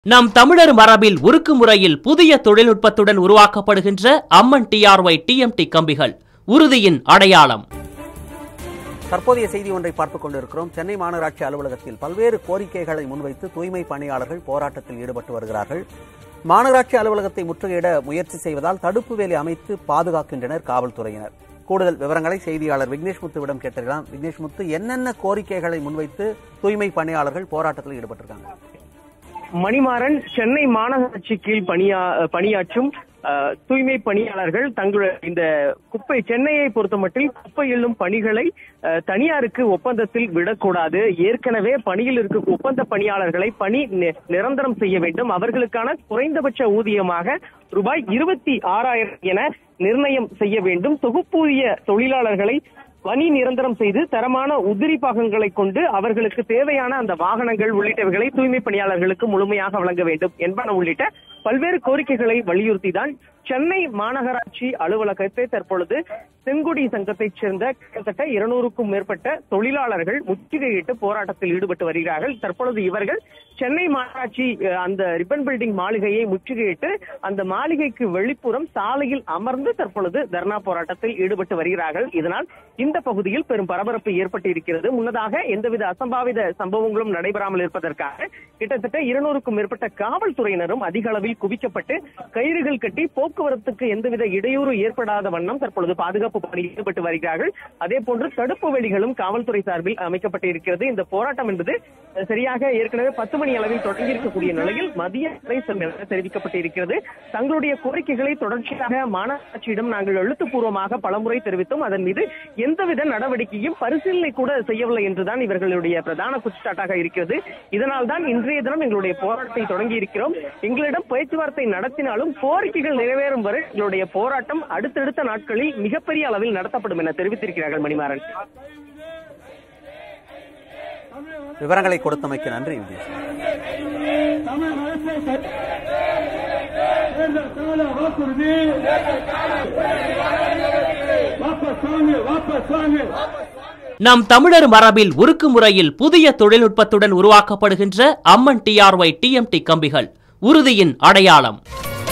நம் தமிழர் மரபில் உருக்கு முறையில் புதிய தொழில்நுட்பத்துடன் உருவாக்கப்படுகின்ற அம்மன் டிஆர்ஒய் டிஎம்டி கம்பிகள் உறுதியின் அடையாளம் தற்போதைய செய்தி ஒன்றை பார்த்துக் கொண்டிருக்கிறோம் சென்னை மாநகராட்சி அலுவலகத்தில் பல்வேறு கோரிக்கைகளை முன்வைத்து தூய்மை பணியாளர்கள் போராட்டத்தில் ஈடுபட்டு வருகிறார்கள் மாநகராட்சி அலுவலகத்தை முற்றுகையிட முயற்சி செய்வதால் தடுப்பு வேலி அமைத்து பாதுகாக்கின்றனர் காவல்துறையினர் கூடுதல் விவரங்களை செய்தியாளர் விக்னேஷ் முத்துவிடம் கேட்டிருக்கலாம் விக்னேஷ் முத்து என்னென்ன கோரிக்கைகளை முன்வைத்து தூய்மை பணியாளர்கள் போராட்டத்தில் ஈடுபட்டிருக்காங்க மணிமாறன் சென்னை மாநகராட்சி கீழ் பணியா பணியாற்றும் அஹ், தூய்மை பணியாளர்கள் தங்களுடைய இந்த குப்பை சென்னையை பொறுத்தமட்டில் குப்பை எள்ளும் பணிகளை அஹ், தனியாருக்கு ஒப்பந்தத்தில் விடக்கூடாது ஏற்கனவே பணியில் இருக்கும் ஒப்பந்த பணியாளர்களை பணி நி- நிரந்தரம் செய்ய வேண்டும் அவர்களுக்கான குறைந்தபட்ச ஊதியமாக ரூபாய் இருபத்தி ஆறாயிரம் என நிர்ணயம் செய்ய வேண்டும் தொகுப்பூதிய தொழிலாளர்களை பணி நிரந்தரம் செய்து தரமான உதிரி பாகங்களை கொண்டு அவர்களுக்கு தேவையான அந்த வாகனங்கள் உள்ளிட்டவைகளை தூய்மை பணியாளர்களுக்கு முழுமையாக வழங்க வேண்டும் என்பன உள்ளிட்ட பல்வேறு கோரிக்கைகளை வலியுறுத்தி தான் சென்னை மாநகராட்சி அலுவலகத்தை தற்பொழுது செங்குடி சங்கத்தைச் சேர்ந்த கிட்டத்தட்ட இருநூறுக்கும் மேற்பட்ட தொழிலாளர்கள் முற்றுகையிட்டு போராட்டத்தில் ஈடுபட்டு வருகிறார்கள் தற்பொழுது இவர்கள் சென்னை மாநகராட்சி அஹ், அந்த ரிப்பன் பில்டிங் மாளிகையை முற்றுகையிட்டு அந்த மாளிகைக்கு வெளிப்புறம் சாலையில் அமர்ந்து தற்பொழுது தர்ணா போராட்டத்தில் ஈடுபட்டு வருகிறார்கள் இதனால் இந்த பகுதியில் பெரும் பரபரப்பு ஏற்பட்டு இருக்கிறது முன்னதாக எந்தவித அசம்பாவித சம்பவங்களும் நடைபெறாமல் இருப்பதற்காக கிட்டத்தட்ட இருநூறுக்கும் மேற்பட்ட காவல்துறையினரும் அதிக அளவில் குவிக்கப்பட்டு கயிறுகள் கட்டி போக்குவரத்துக்கு எந்தவித இடையூறு ஏற்படாத வண்ணம் தற்பொழுது பாதுகாப்பு பணியில் ஈடுபட்டு வருகிறார்கள் அதே போன்று தடுப்பு வேலிகளும் காவல்துறை சார்பில் அமைக்கப்பட்டு இருக்கிறது இந்த போராட்டம் என்பது அஹ், சரியாக ஏற்கனவே பத்து மணி அளவில் தொடங்கி இருக்கக்கூடிய நிலையில் மதிய வரை செல்லும் என தெரிவிக்கப்பட்டு இருக்கிறது தங்களுடைய கோரிக்கைகளை தொடர்ச்சியாக மாநகராட்சியிடம் நாங்கள் எழுத்துப்பூர்வமாக பலமுறை தெரிவித்தோம் அதன் மீது எந்தவித நடவடிக்கையும் பரிசீலனை கூட செய்யவில்லை என்றுதான் இவர்களுடைய பிரதான குற்றச்சாட்டாக இருக்கிறது இதனால் தான் இன்றைய தினம் எங்களுடைய போராட்டத்தை தொடங்கி இருக்கிறோம் எங்களிடம் பேச்சுவார்த்தை நடத்தினாலும் கோரிக்கைகள் நிறைவேறும் வரை எங்களுடைய போராட்டம் அடுத்தடுத்த நாட்களில் மிகப்பெரிய அளவில் நடத்தப்படும் என தெரிவித்திருக்கிறார்கள் மணிமாறன் விவரங்களை கொடுத்தமைக்கு நன்றி விக்னேஷ் நம் தமிழர் மரபில் உருக்கு முறையில் புதிய தொழில்நுட்பத்துடன் உருவாக்கப்படுகின்ற அம்மன் டிஆர்ஒய் டிஎம்டி கம்பிகள் உறுதியின் அடையாளம்